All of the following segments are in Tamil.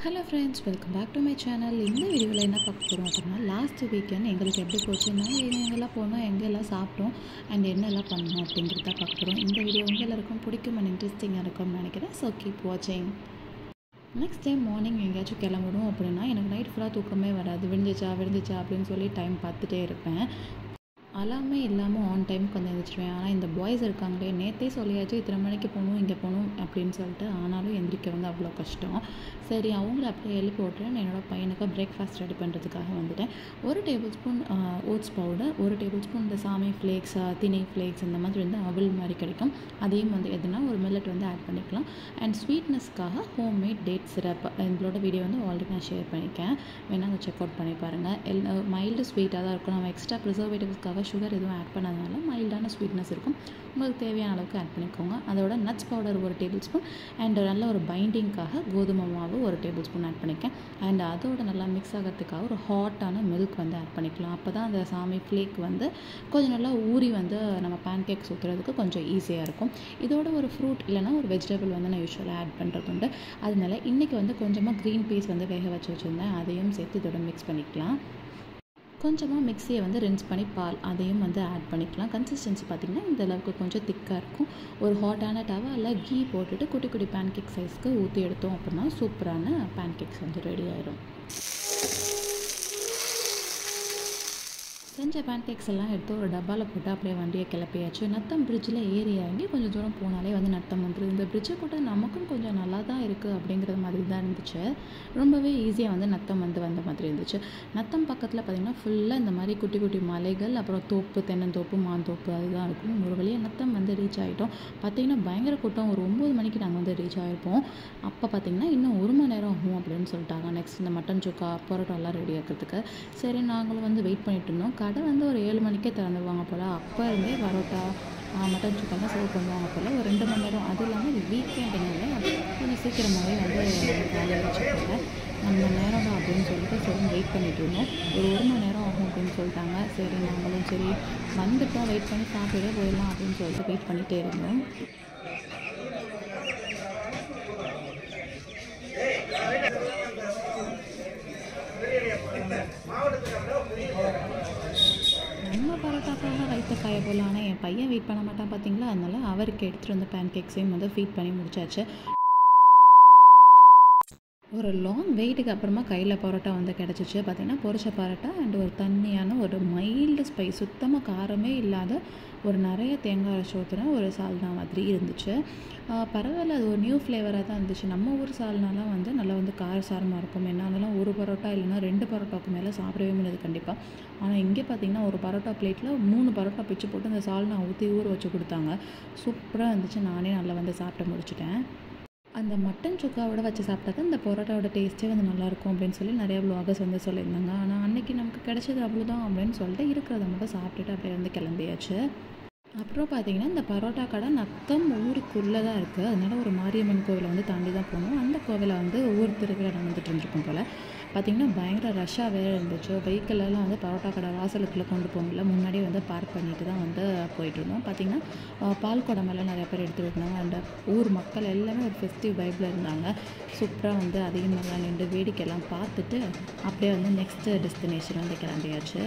Hello friends welcome back to my channel இந்த வீடியோவில் என்ன பார்க்க போகிறோம் அப்படின்னா லாஸ்ட் வீக்கெண்ட் எங்களுக்கு எப்படி போச்சு நாங்கள் எங்கே எங்கெல்லாம் போனோம் எங்கெல்லாம் சாப்பிட்டோம் அண்ட் என்னெல்லாம் பண்ணோம் அப்படிங்கிறத பார்க்க போகிறோம் இந்த வீடியோ உங்கள் எல்லாருக்கும் பிடிக்கும் அண்ட் இன்ட்ரெஸ்டிங்காக இருக்கும்னு நினைக்கிறேன் ஸோ கீப் வாட்சிங் நெக்ஸ்ட் டைம் மார்னிங் எங்கேயாச்சும் கிளம்பணும் அப்படின்னா எனக்கு நைட் ஃபுல்லாக தூக்கமே வராது விழுந்துச்சா விழுந்துச்சா அப்படின்னு சொல்லி டைம் பார்த்துட்டே இருப்பேன் அலாமே இல்லாமல் ஆன் டைமுக்கு வந்து எழுந்திரிச்சிருவேன் ஆனால் இந்த பாய்ஸ் இருக்காங்களே நேற்றே சொல்லியாச்சு இத்தனை மணிக்கு போகணும் இங்கே போகணும் அப்படின்னு சொல்லிட்டு ஆனாலும் எந்திரிக்க வந்து அவ்வளோ கஷ்டம் சரி அவங்கள அப்படியே எழுப்பி விட்டுறேன் என்னோடய பையனுக்கு பிரேக்ஃபாஸ்ட் ரெடி பண்ணுறதுக்காக வந்துட்டேன் ஒரு டேபிள் ஸ்பூன் ஓட்ஸ் பவுடர் ஒரு டேபிள் ஸ்பூன் இந்த சாமி ஃப்ளேக்ஸ் திணை ஃப்ளேக்ஸ் இந்த மாதிரி வந்து அவல் மாதிரி கிடைக்கும் அதையும் வந்து எதுனா ஒரு மில்லட் வந்து ஆட் பண்ணிக்கலாம் அண்ட் ஸ்வீட்னஸ்க்காக ஹோம் மேட் டேட் சிரப் எங்களோட வீடியோ வந்து ஆல்ரெடி நான் ஷேர் பண்ணியிருக்கேன் வேணால் அதை செக் அவுட் பண்ணி பாருங்கள் எல் மைல்டு ஸ்வீட்டாக தான் இருக்கும் நம்ம எக்ஸ்ட்ரா ப்ரிசர்வேட்டிவ்ஸ்க்காக சுகர் எதுவும் ஆட் பண்ணாதனால மைல்டான ஸ்வீட்னஸ் இருக்கும் உங்களுக்கு தேவையான அளவுக்கு ஆட் பண்ணிக்கோங்க அதோட நட்ஸ் பவுடர் ஒரு டேபிள் ஸ்பூன் அண்ட் நல்ல ஒரு பைண்டிங்க்காக கோதுமை மாவு ஒரு டேபிள் ஸ்பூன் ஆட் பண்ணிக்கேன் அண்ட் அதோட நல்லா மிக்ஸ் ஆகிறதுக்காக ஒரு ஹாட்டான மில்க் வந்து ஆட் பண்ணிக்கலாம் அப்போ தான் அந்த சாமி ஃப்ளேக் வந்து கொஞ்சம் நல்லா ஊறி வந்து நம்ம பேன் கேக் சுற்றுறதுக்கு கொஞ்சம் ஈஸியாக இருக்கும் இதோட ஒரு ஃப்ரூட் இல்லைனா ஒரு வெஜிடபிள் வந்து நான் யூஸ்வலாக ஆட் பண்ணுறது உண்டு அதனால இன்றைக்கி வந்து கொஞ்சமாக க்ரீன் பீஸ் வந்து வேக வச்சு வச்சுருந்தேன் அதையும் சேர்த்து இதோட மிக்ஸ் பண்ணிக்கலாம் கொஞ்சமாக மிக்சியை வந்து ரின்ஸ் பண்ணி பால் அதையும் வந்து ஆட் பண்ணிக்கலாம் கன்சிஸ்டன்சி பார்த்திங்கன்னா இந்த அளவுக்கு கொஞ்சம் திக்காக இருக்கும் ஒரு ஹாட்டான டவாவில் கீ போட்டுட்டு குட்டி குட்டி பேன் கேக் சைஸ்க்கு ஊற்றி எடுத்தோம் அப்படின்னா சூப்பரான பேன் கேக்ஸ் வந்து ரெடி ஆயிடும் செஞ்ச பேன் கேக்ஸ் எல்லாம் எடுத்து ஒரு டப்பாவில் போட்டு அப்படியே வண்டியை கிளப்பியாச்சு நத்தம் பிரிட்ஜில் ஏறி இறங்கி கொஞ்சம் தூரம் போனாலே வந்து நத்தம் வந்துடும் இந்த பிரிட்ஜை போட்டு நமக்கும் கொஞ்சம் நல்லா தான் இருக்குது அப்படிங்கிற மாதிரி தான் இருந்துச்சு ரொம்பவே ஈஸியாக வந்து நத்தம் வந்து வந்த மாதிரி இருந்துச்சு நத்தம் பக்கத்தில் பார்த்திங்கன்னா ஃபுல்லாக இந்த மாதிரி குட்டி குட்டி மலைகள் அப்புறம் தோப்பு தென்னந்தோப்பு மாந்தோப்பு அதுதான் இருக்கும் ஒரு வழியாக நத்தம் வந்து ரீச் ஆகிட்டோம் பார்த்திங்கன்னா பயங்கர கூட்டம் ஒரு ஒம்பது மணிக்கு நாங்கள் வந்து ரீச் ஆகிருப்போம் அப்போ பார்த்திங்கன்னா இன்னும் ஒரு மணி நேரம் ஆகும் அப்படின்னு சொல்லிட்டாங்க நெக்ஸ்ட் இந்த மட்டன் சுக்கா பரோட்டாலாம் ரெடி ஆக்கிறதுக்கு சரி நாங்களும் வந்து வெயிட் பண்ணிட்டு இருந்தோம் கடை வந்து ஒரு ஏழு மணிக்கே திறந்துருவாங்க போல் அப்போ இருந்தே பரோட்டா மட்டன் சிக்கன்லாம் சர்வ் பண்ணுவாங்க போல் ஒரு ரெண்டு மணி நேரம் அதுவும் இல்லாமல் இது வீக்கெண்டுனால கொஞ்சம் சீக்கிரமாகவே வந்து காலையில் வச்சுக்கோங்க நம்ம நேரம் தான் அப்படின்னு சொல்லிட்டு சரி வெயிட் பண்ணிட்டு இருந்தோம் ஒரு ஒரு மணி நேரம் ஆகும் அப்படின்னு சொல்லிட்டாங்க சரி நாங்களும் சரி வந்துட்டோம் வெயிட் பண்ணி சாப்பிட்டே போயிடலாம் அப்படின்னு சொல்லிட்டு வெயிட் பண்ணிகிட்டே இருந்தோம் நம்ம பரோட்டாக்காக வயிற்ற காய போல ஆனால் என் பையன் வெயிட் பண்ண மாட்டான் பார்த்தீங்களா அதனால அவருக்கு எடுத்துகிட்டு வந்த பேன் கேக்ஸையும் வந்து ஃபீட் பண்ணி முடிச்சாச்சு ஒரு லாங் வெயிட்டுக்கு அப்புறமா கையில் பரோட்டா வந்து கிடச்சிச்சு பார்த்திங்கன்னா பொரிச்ச பரோட்டா அண்ட் ஒரு தண்ணியான ஒரு மைல்டு ஸ்பைஸ் சுத்தமாக காரமே இல்லாத ஒரு நிறைய தேங்காய் அரைச்சி ஊற்றுன ஒரு சால்னா மாதிரி இருந்துச்சு பரவாயில்ல அது ஒரு நியூ ஃப்ளேவராக தான் இருந்துச்சு நம்ம ஊர் சால்னாலாம் வந்து நல்லா வந்து காரசாரமாக இருக்கும் என்ன இருந்தாலும் ஒரு பரோட்டா இல்லைன்னா ரெண்டு பரோட்டாவுக்கு மேலே சாப்பிடவே முடியாது கண்டிப்பாக ஆனால் இங்கே பார்த்திங்கன்னா ஒரு பரோட்டா பிளேட்டில் மூணு பரோட்டா பிச்சு போட்டு அந்த சால்னா ஊற்றி ஊற வச்சு கொடுத்தாங்க சூப்பராக இருந்துச்சு நானே நல்லா வந்து சாப்பிட்டு முடிச்சிட்டேன் அந்த மட்டன் சுக்காவோட வச்சு சாப்பிட்டா தான் இந்த பரோட்டாவோட டேஸ்ட்டே வந்து நல்லாயிருக்கும் அப்படின்னு சொல்லி நிறைய வ்ளாகர்ஸ் வந்து சொல்லியிருந்தாங்க ஆனால் அன்றைக்கி நமக்கு கிடைச்சது அவ்வளோதான் அப்படின்னு சொல்லிட்டு இருக்கிறத மட்டும் சாப்பிட்டுட்டு அப்படியே வந்து கிளம்பியாச்சு அப்புறம் பார்த்தீங்கன்னா இந்த பரோட்டா கடை நத்தம் ஊருக்குள்ளே தான் இருக்குது அதனால ஒரு மாரியம்மன் கோவிலை வந்து தாண்டி தான் போகணும் அந்த கோவிலை வந்து ஊர் திருவிழா நடந்துட்டு இருந்திருக்கும் போல் பார்த்திங்கன்னா பயங்கர ரஷ்ஷாக வேறு இருந்துச்சு வெஹிக்கிளெல்லாம் வந்து பரோட்டா கடை வாசலுக்குள்ளே கொண்டு போகல முன்னாடியே வந்து பார்க் பண்ணிட்டு தான் வந்து போயிட்டு இருந்தோம் பார்த்திங்கன்னா பால் குடமெல்லாம் நிறைய பேர் எடுத்து வைக்கணும் அண்ட் ஊர் மக்கள் எல்லாமே ஒரு ஃபெஸ்டிவ் வைப்பில் இருந்தாங்க சூப்பராக வந்து அதிகம் நல்லா நின்று வேடிக்கையெல்லாம் பார்த்துட்டு அப்படியே வந்து நெக்ஸ்ட்டு டெஸ்டினேஷன் வந்து கிளம்பியாச்சு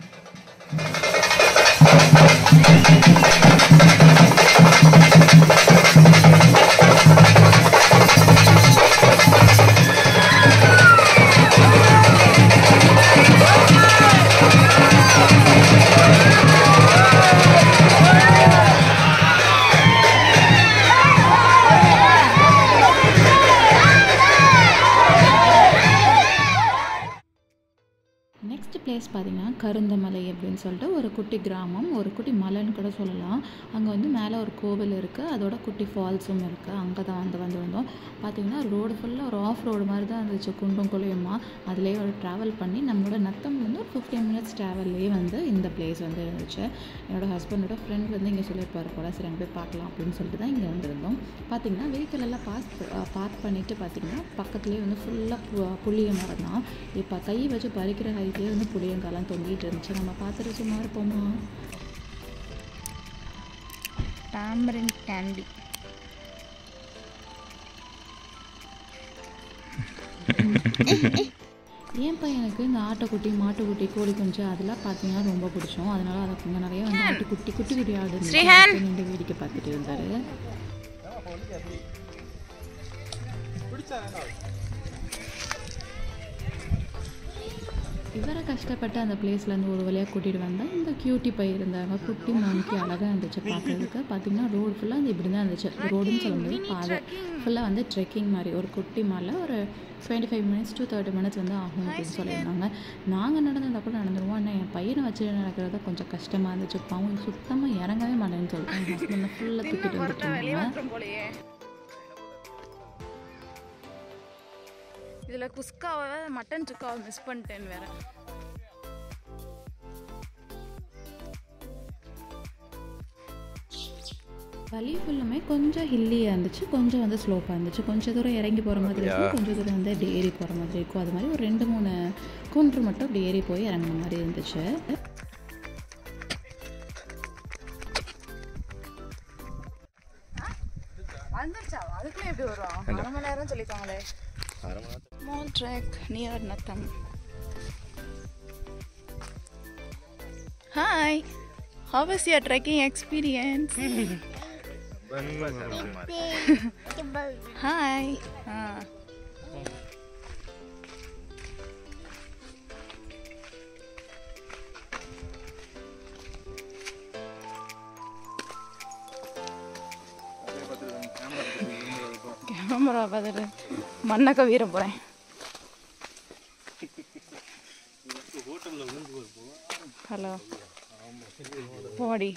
நெக்ஸ்ட் பிளேஸ் பார்த்திங்கன்னா கருந்தமலை அப்படின்னு சொல்லிட்டு ஒரு குட்டி கிராமம் ஒரு குட்டி மலைன்னு கூட சொல்லலாம் அங்கே வந்து மேலே ஒரு கோவில் இருக்குது அதோட குட்டி ஃபால்ஸும் இருக்குது அங்கே தான் வந்து வந்திருந்தோம் பார்த்திங்கன்னா ரோடு ஃபுல்லாக ஒரு ஆஃப் ரோடு மாதிரி தான் இருந்துச்சு குண்டும் குழியுமா அதிலே ஒரு ட்ராவல் பண்ணி நம்மளோட நத்தம் வந்து ஒரு ஃபிஃப்டீன் மினிட்ஸ் ட்ராவல்லே வந்து இந்த பிளேஸ் வந்து இருந்துச்சு என்னோடய ஹஸ்பண்டோட ஃப்ரெண்ட் வந்து இங்கே சொல்லியிருப்பாரு போல சரி அங்கே போய் பார்க்கலாம் அப்படின்னு சொல்லிட்டு தான் இங்கே வந்திருந்தோம் பார்த்திங்கன்னா வெஹிக்கிள் எல்லாம் பாஸ் பார்க் பண்ணிவிட்டு பார்த்திங்கன்னா பக்கத்துலேயே வந்து ஃபுல்லாக புளிய மரம் தான் இப்போ கை வச்சு பறிக்கிற ஹைட்லேயே வந்து புளியங்காலாம் தொங்கிட்டு இருந்துச்சு நம்ம பார்த்துட்டு சும்மா இருப்போமா டாமரின் கேண்டி என் பையனுக்கு இந்த ஆட்டுக்குட்டி மாட்டுக்குட்டி கோழி குஞ்சு அதெல்லாம் பார்த்தீங்கன்னா ரொம்ப பிடிச்சோம் அதனால அதை கொஞ்சம் நிறைய வந்து ஆட்டுக்குட்டி குட்டி குட்டி ஆடு இருந்துச்சு. அதை நின்று வேடிக்கை பார்த்துட்டு இருந்தாரு இவரை கஷ்டப்பட்டு அந்த பிளேஸ்லேருந்து ஒரு வழியாக கூட்டிகிட்டு வந்தால் இந்த கியூட்டி பை இருந்தாங்க குட்டி மங்கி அழகாக இருந்துச்சு பார்க்குறதுக்கு பார்த்தீங்கன்னா ரோடு ஃபுல்லாக அந்த இப்படி தான் இருந்துச்சு ரோடுன்னு சொல்ல முடியாது பாதை ஃபுல்லாக வந்து ட்ரெக்கிங் மாதிரி ஒரு குட்டி மேலே ஒரு twenty five minutes to thirty minutes வந்து ஆகும் அப்படின்னு சொல்லியிருந்தாங்க நாங்கள் நடந்திருந்தா கூட நடந்துருவோம் ஆனால் என் பையனை வச்சு நடக்கிறது கொஞ்சம் கஷ்டமாக இருந்துச்சு பாவம் சுத்தமாக இறங்கவே மாட்டேன்னு சொல்லிட்டு என் ஹஸ்பண்டை ஃபுல்லாக தூக்கிட்டு வந்துட்டு இருந்தாங்க போலயே இதில் குஸ்காவை மட்டன் சுக்காவை மிஸ் பண்ணிட்டேன் வேற வழி ஃபுல்லுமே கொஞ்சம் ஹில்லியாக இருந்துச்சு கொஞ்சம் வந்து ஸ்லோப்பாக இருந்துச்சு கொஞ்சம் தூரம் இறங்கி போகிற மாதிரி இருக்கும் கொஞ்சம் தூரம் வந்து அப்படி ஏறி போகிற மாதிரி இருக்கும் அது மாதிரி ஒரு ரெண்டு மூணு குன்று மட்டும் அப்படி ஏறி போய் இறங்குன மாதிரி இருந்துச்சு வந்துருச்சா அதுக்குள்ளே எப்படி வரும் அரை மணி நேரம் சொல்லிருக்காங்களே small track near Natham hi how was your trekking experience hi ஆ கேமரா பார்த்துட்டு மண்ணை கவிர போகிறேன் ஹலோ போடி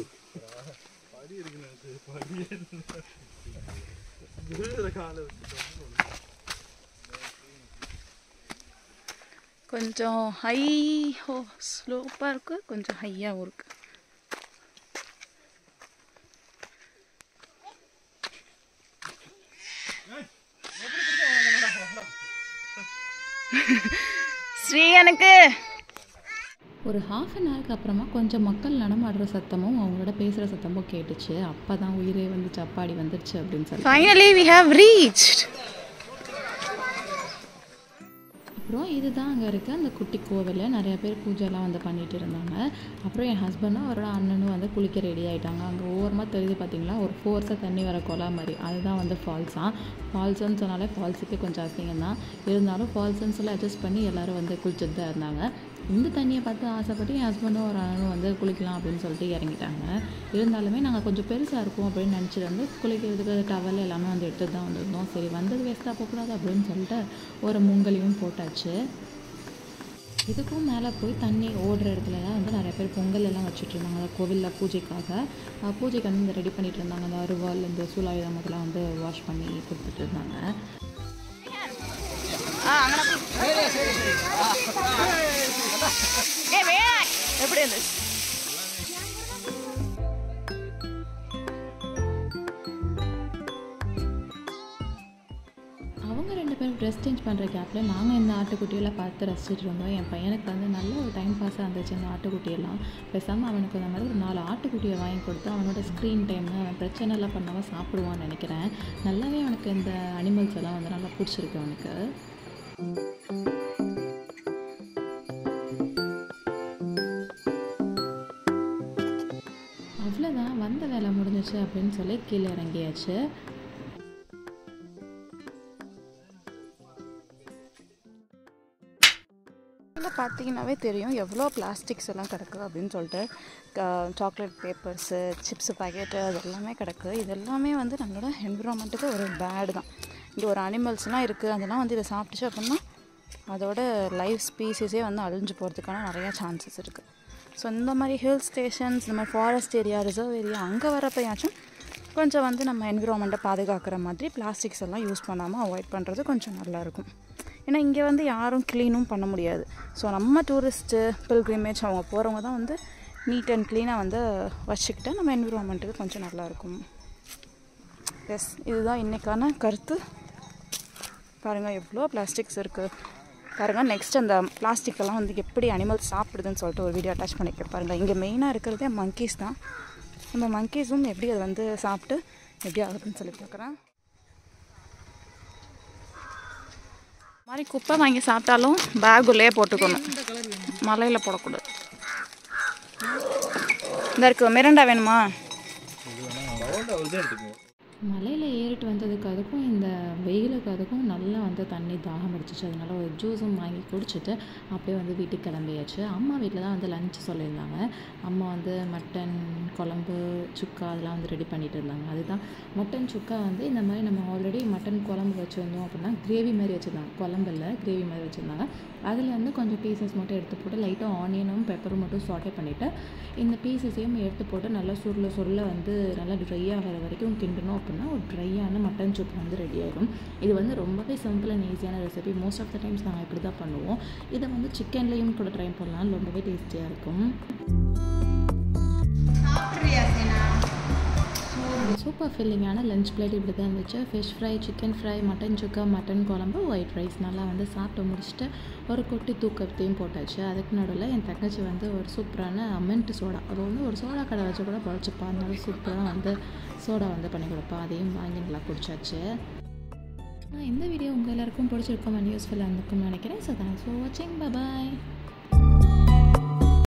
கொஞ்சம் ஹை ஹோ ஸ்லோப்பாக இருக்குது கொஞ்சம் ஹையாகவும் இருக்குது ஸ்ரீ எனக்கு ஒரு ஹாஃப் அன் ஹவருக்கு அப்புறமா கொஞ்சம் மக்கள் நடமாடுற சத்தமும் அவங்களோட பேசுகிற சத்தமும் கேட்டுச்சு அப்போ தான் உயிரே வந்துச்சு அப்பாடி வந்துருச்சு அப்படின்னு சொல்லி ஃபைனலி வி ஹாவ் ரீச்ட் அப்புறம் இதுதான் அங்கே இருக்க அந்த குட்டி கோவிலில் நிறைய பேர் பூஜைலாம் வந்து பண்ணிட்டு இருந்தாங்க அப்புறம் என் ஹஸ்பண்டும் அவரோட அண்ணனும் வந்து குளிக்க ரெடி ஆகிட்டாங்க அங்கே ஓரமாக தெரியுது பார்த்தீங்களா ஒரு ஃபோர்ஸாக தண்ணி வர குளா மாதிரி அதுதான் வந்து ஃபால்ஸாக ஃபால்ஸ்ன்னு சொன்னாலே ஃபால்ஸுக்கு கொஞ்சம் அசிங்கம் தான் இருந்தாலும் ஃபால்ஸ்ன்னு சொல்லி அட்ஜஸ்ட் பண்ணி எல்லோரும் வந்து குளிச்சுட்டு தான் இருந்தாங்க இந்த தண்ணியை பார்த்து ஆசைப்பட்டு என் ஹஸ்பண்டும் ஒரு அண்ணனும் வந்து குளிக்கலாம் அப்படின்னு சொல்லிட்டு இறங்கிட்டாங்க இருந்தாலுமே நாங்கள் கொஞ்சம் பெருசாக இருக்கும் அப்படின்னு நினச்சிட்டு வந்து குளிக்கிறதுக்கு டவல் எல்லாமே வந்து எடுத்துட்டு தான் வந்திருந்தோம் சரி வந்தது வேஸ்ட்டாக போகக்கூடாது அப்படின்னு சொல்லிட்டு ஒரு மூங்கலையும் போட்டாச்சு இதுக்கும் மேலே போய் தண்ணி ஓடுற இடத்துலலாம் வந்து நிறைய பேர் பொங்கல் எல்லாம் வச்சுட்டு இருந்தாங்க கோவிலில் பூஜைக்காக அஹ் பூஜைக்கு வந்து இந்த ரெடி பண்ணிட்டு இருந்தாங்க அந்த அருவாள் இந்த சூலாயுதம் அதெல்லாம் வந்து வாஷ் பண்ணி கொடுத்துட்டு இருந்தாங்க ஆ அங்கே ஏ வேணாம் எப்படி இருந்துச்சு அவங்க ரெண்டு பேரும் ட்ரெஸ் சேஞ்ச் பண்ணுற கேப்பில் நாங்கள் இந்த ஆட்டுக்குட்டியெல்லாம் பார்த்து ரசிச்சுட்டு இருந்தோம் என் பையனுக்கு வந்து நல்ல ஒரு டைம் பாஸாக இருந்துச்சு அந்த ஆட்டுக்குட்டியெல்லாம் பேசாமல் அவனுக்கு அந்த மாதிரி ஒரு நாலு ஆட்டுக்குட்டியை வாங்கி கொடுத்து அவனோட ஸ்க்ரீன் டைமு அவன் பிரச்சனை எல்லாம் பண்ணாமல் சாப்பிடுவான்னு நினைக்கிறேன் நல்லாவே அவனுக்கு இந்த அனிமல்ஸ் எல்லாம் வந்து நல்லா பிடிச்சிருக்கு அவனுக்கு அவ்வளோதான் வந்த வேலை முடிஞ்சிச்சு அப்படின்னு சொல்லி கீழே இறங்கியாச்சு இதில் பார்த்தீங்கன்னாவே தெரியும் எவ்வளோ பிளாஸ்டிக்ஸ் எல்லாம் கிடக்குது அப்படின்னு சொல்லிட்டு சாக்லேட் பேப்பர்ஸு சிப்ஸு பாக்கெட்டு அது எல்லாமே கிடக்கு இது எல்லாமே வந்து நம்மளோட என்விரான்மெண்ட்டுக்கு ஒரு பேடு தான் இங்கே ஒரு அனிமல்ஸ்லாம் இருக்குது அதெல்லாம் வந்து இதை சாப்பிட்டுச்சு அப்படின்னா அதோட லைஃப் ஸ்பீசிஸே வந்து அழிஞ்சு போகிறதுக்கான நிறையா சான்சஸ் இருக்குது ஸோ இந்த மாதிரி ஹில் ஸ்டேஷன்ஸ் இந்த மாதிரி ஃபாரஸ்ட் ஏரியா ரிசர்வ் ஏரியா அங்கே வரப்போயாச்சும் கொஞ்சம் வந்து நம்ம என்விரான்மெண்ட்டை பாதுகாக்கிற மாதிரி பிளாஸ்டிக்ஸ் எல்லாம் யூஸ் பண்ணாமல் அவாய்ட் பண்ணுறது கொஞ்சம் நல்லாயிருக்கும் ஏன்னா இங்கே வந்து யாரும் க்ளீனும் பண்ண முடியாது ஸோ நம்ம டூரிஸ்ட்டு பில்கிரிமேஜ் அவங்க போகிறவங்க தான் வந்து நீட் அண்ட் க்ளீனாக வந்து வச்சுக்கிட்டா நம்ம என்விரான்மெண்ட்டுக்கு கொஞ்சம் நல்லாயிருக்கும் எஸ் இதுதான் இன்றைக்கான கருத்து பாருங்கள் எவ்வளோ பிளாஸ்டிக்ஸ் இருக்குது பாருங்கள் நெக்ஸ்ட் அந்த பிளாஸ்டிக்கெல்லாம் வந்து எப்படி அனிமல்ஸ் சாப்பிடுதுன்னு சொல்லிட்டு ஒரு வீடியோ அட்டாச் பண்ணிக்க பாருங்கள் இங்கே மெயினாக இருக்கிறதே மங்கீஸ் தான் நம்ம மங்கீஸும் எப்படி அதை வந்து சாப்பிட்டு எப்படி ஆகுதுன்னு சொல்லி பார்க்குறேன் மாதிரி குப்பை வாங்கி சாப்பிட்டாலும் பேக்குள்ளே போட்டுக்கணும் மலையில் போடக்கூடாது இந்த இருக்கு மிரண்டா வேணுமா மலையில் ஏறிட்டு வந்ததுக்கு அதுக்கும் இந்த வெயிலுக்கு அதுக்கும் நல்லா வந்து தண்ணி தாகம் அடிச்சிச்சு அதனால ஒரு ஜூஸும் வாங்கி குடிச்சிட்டு அப்படியே வந்து வீட்டுக்கு கிளம்பியாச்சு அம்மா வீட்டில் தான் வந்து லஞ்ச் சொல்லியிருந்தாங்க அம்மா வந்து மட்டன் குழம்பு சுக்கா அதெல்லாம் வந்து ரெடி பண்ணிட்டு இருந்தாங்க அதுதான் மட்டன் சுக்கா வந்து இந்த மாதிரி நம்ம ஆல்ரெடி மட்டன் குழம்பு வச்சுருந்தோம் அப்படின்னா கிரேவி மாதிரி வச்சுருந்தாங்க குழம்பு இல்லை கிரேவி மாதிரி வச்சுருந்தாங்க அதில் வந்து கொஞ்சம் பீசஸ் மட்டும் எடுத்து போட்டு லைட்டாக ஆனியனும் பெப்பரும் மட்டும் சாட்டே பண்ணிவிட்டு இந்த பீசஸையும் எடுத்து போட்டு நல்லா சுருள சுருள வந்து நல்லா ட்ரை ஆகிற வரைக்கும் கிண்டணும் அப்படின்னா ஒரு ட்ரையான மட்டன் சூப் வந்து ரெடி ஆகிடும் இது வந்து ரொம்பவே சிம்பிள் அண்ட் ஈஸியான recipe most of the times நாங்கள் இப்படி தான் பண்ணுவோம் இதை வந்து சிக்கன்லேயும் கூட ட்ரை பண்ணலாம் ரொம்பவே டேஸ்டியாக இருக்கும் சூப்பர் ஃபில்லிங்கான லஞ்ச் பிளேட் இப்படி தான் இருந்துச்சு fish fry chicken fry mutton chukka mutton குழம்பு ஒயிட் ரைஸ் நல்லா வந்து சாப்பிட்டு முடிச்சுட்டு ஒரு கொட்டி தூக்கத்தையும் போட்டாச்சு அதுக்கு நடுவில் என் தங்கச்சி வந்து ஒரு சூப்பரான அமெண்ட் சோடா அது வந்து ஒரு சோடா கடை வச்சு கூட பழச்சிப்பா அதனால சூப்பராக வந்து சோடா வந்து பண்ணி கொடுப்பா அதையும் வாங்கி நல்லா குடிச்சாச்சு இந்த வீடியோ உங்கள் எல்லாருக்கும் பிடிச்சிருக்கும் அண்ட் யூஸ்ஃபுல்லாக இருந்திருக்கும்னு நினைக்கிறேன் ஸோ தேங்க்ஸ் ஃபார் வாட்சிங் பாய்